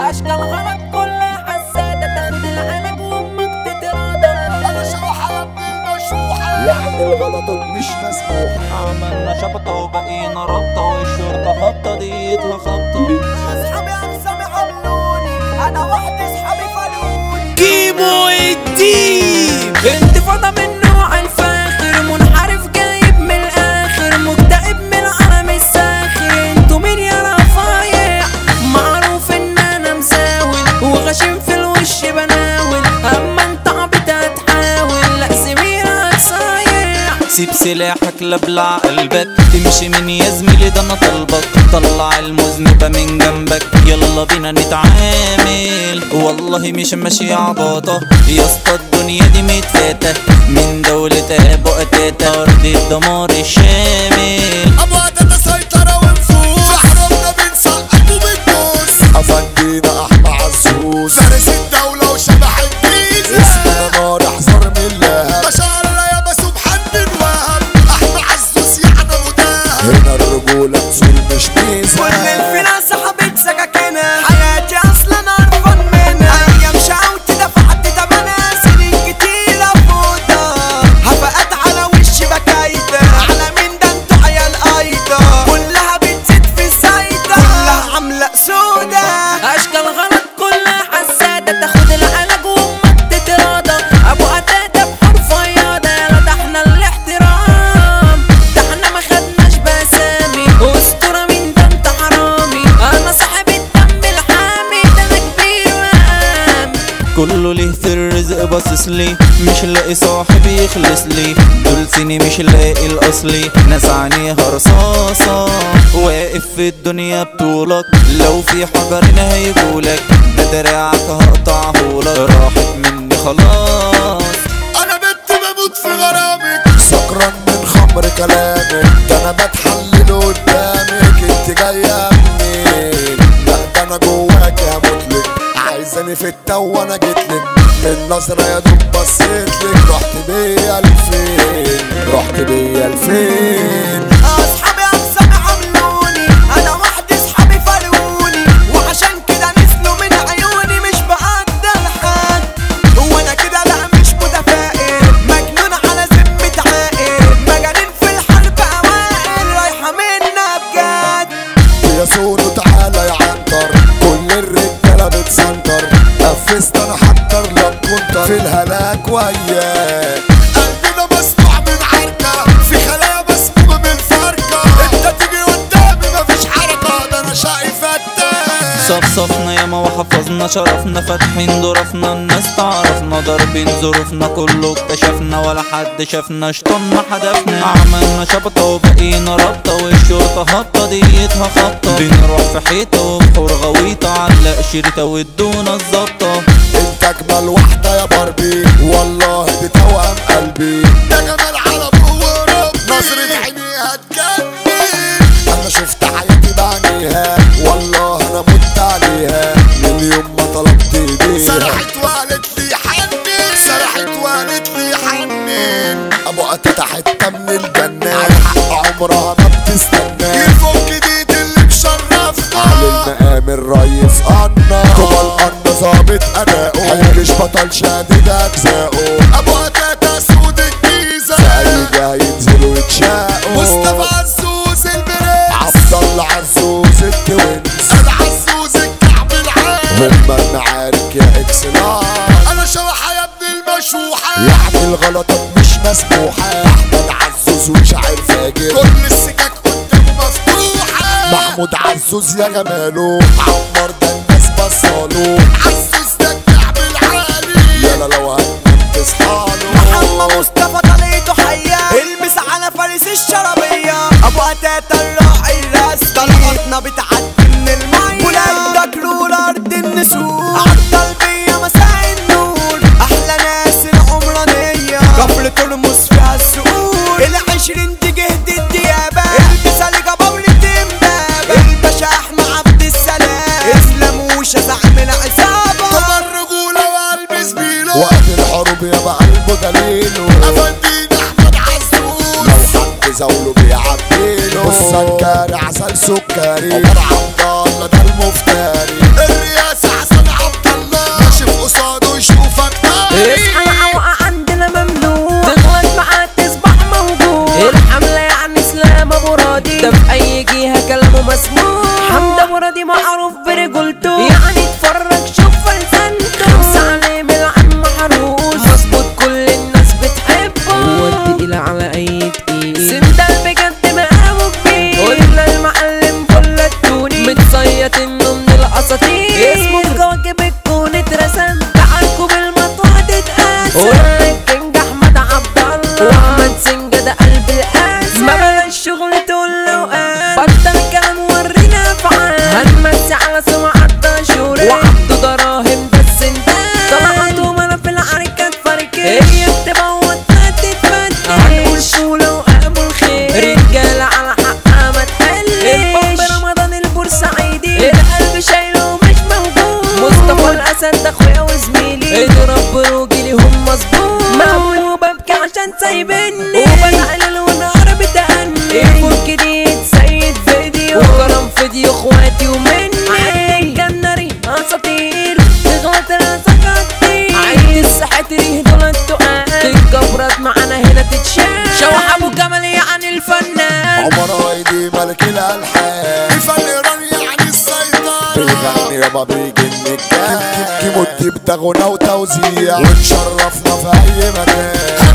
اشكال غلط كلها حسادة تاخد العلاج وامك تتراضى انا شبحة يا ابن المشروحة يعني الغلطات مش مسموحة عملنا شبطة وبقينا ربطة والشرطة خبطة ديتها خبطة اصحابي اقسامي عملوني انا وحدي اصحابي فلوني كيمو الديب انتفاضة من نوع الفاخر منحرف جايب من الاخر مكتئب من العالم الساخر انتوا مين يا رفايع معروف ان انا مساوي وغشيم في الوش بناول اما انت عبيط هتحاول لا سميرك صايع سيب سلاحك لبلع قلبك تمشي من يا زميلي ده انا طلبك طلع المذنبة من جنبك يلا بينا نتعامل والله مش ماشي عباطة يا اسطى الدنيا دي متفاتة من دولة ابو قتاتة ارض الدمار الشامل ابو عدد سيطرة ونفوس في حرمنا بنسقط وبندوس افندينا احمى عزوز فارس الدولة وشبح الجيز اسمنا نار احذر من اللهب بشار يا سبحان بن وهب احمى عزوز يعني مداهب هنا الرجولة نزول مش ميزة كل الفنا سحبت سكاكينها حياتي اصلا قرفان منها ايام شقوت دفعت تمنها سنين كتيرة فوضى هفقات على وشي بكايدة على مين ده انتوا عيال ايضا كلها بتزيد في الزايدة كلها عاملة سودا اشكال غلط كلها حسادة تاخد العلاج وامك تتراضى ابو قتادة بحرف فياضة يلا ده احنا الاحترام ده احنا ما خدناش بسامي اسطورة مين ده انت حرامي انا صاحب الدم الحامي ده انا كبير مقام كله ليه في الرزق باصص لي مش لاقي صاحب يخلص لي دول سني مش لاقي الاصلي ناس عينيها رصاصة واقف في الدنيا بطولك لو في حجر هنا هيجولك ده دراعك هقطعهولك راحت مني خلاص انا بنت بموت في غرامك سكران من خمر كلامك ده انا بتحلل قدامك انت جايه منين لا ده انا جواك يا مطلق عايزاني في التو وانا جيتلك من نظرة يا دوب بصيتلك رحت بيا لفين رحت بيا لفين اصحابي اقسامي عملوني انا وحدي اصحابي فلوني وعشان كده نزلوا من عيوني مش بقدر حد وانا كده لا مش متفائل مجنون على ذمة عاقل مجانين في الحرب اوائل رايحة منا بجد يا سونو تعالى يا عنتر كل الرجالة بتسنتر نفذت انا حكر لك كنت في الهلاك وياك قلبنا مسموع من عركة في خلايا مسمومة من الفركة انت تيجي قدامي مفيش حركة ده انا شايف التاني صفصفنا ياما وحفظنا شرفنا فاتحين ظرفنا الناس تعرفنا ضاربين ظروفنا كله اكتشفنا ولا حد شافنا شطنا حدفنا عملنا شبطة وبقينا رابطة والشرطة هبطة ديتها خبطة بنروح في حيطة وبحور غويطة علق شريطة وادونا الظبطة انت اجمل واحدة يا باربي والله دي توأم قلبي ده جمال على ورب نظرة عينيها تجنن انا شفت حياتي بعينيها والله انا مت عليها من يوم ما طلبت ايديها سرحت وقالت لي حنن سرحت وقالت لي حنن ابو قتاتة حتة من الجنة على حق عمرها ما بتستنى يفك ايدي اللي مشرفنا على المقام الريس قنا كوبا القنا ظابط اداؤه حنكش بطل شادد اجزاؤه ابو قتاتة سود الجيزة في اي جاي ينزلوا يتشاقوا مصطفى عزوز البرنس عبد الله عزوز التوينز انا عزوز الكعب العالي هما المعارك يا اكسلان انا شوحة يا ابن المشوحة يعني الغلطات مش مسموحة احمد عزوز وشاعر فاجر كل السكك قدامه مفتوحة محمود عزوز يا جماله عمر ده الناس بصاله عزوز ده الكعب العالي يلا لو هننام تصحاله محمد مصطفى طليته حية المس على فارس الشرابية ابو قتاتة الراعي الرسمي طلقاتنا بتعدي من المية ولاد كلور ارض النسور عالطلبية مساء النور احلى ناس العمرانية كفر ترمس فيها السقور العشرين دي جهد الديابة المثال جبابرة امبابة الباشا احمد عبد السلام اسلام وشا زعم العصابة طب الرجولة وقلب زميله وقت الحروب يا بقلبه دليله افندينا احمد عزوز لو حد زوله بيعديله السكري عسل سكري عمر عبد الله ده المفتري الرئاسة القلب شايله مش موجود مصطفى الاسد ده اخويا وزميلي اضرب بروجي ليهم مظبوط مقبول وببكي عشان سايبني وبزعل والنهار بتأني الفول جديد سيد فيديو وكرم فيديو اخواتي ومني عندي الجنري اساطير تغلط الاساطير عندي السحاتري دول التقال تتجبرت معانا هنا تتشال شوح ابو جمال يعني الفنان عمر ايدي ملك الالحان الفن ايراني يعني السيطرة بيغني يابا بيجي النجاح كيمو الديب ده غنى وتوزيع ونشرفنا في اي مكان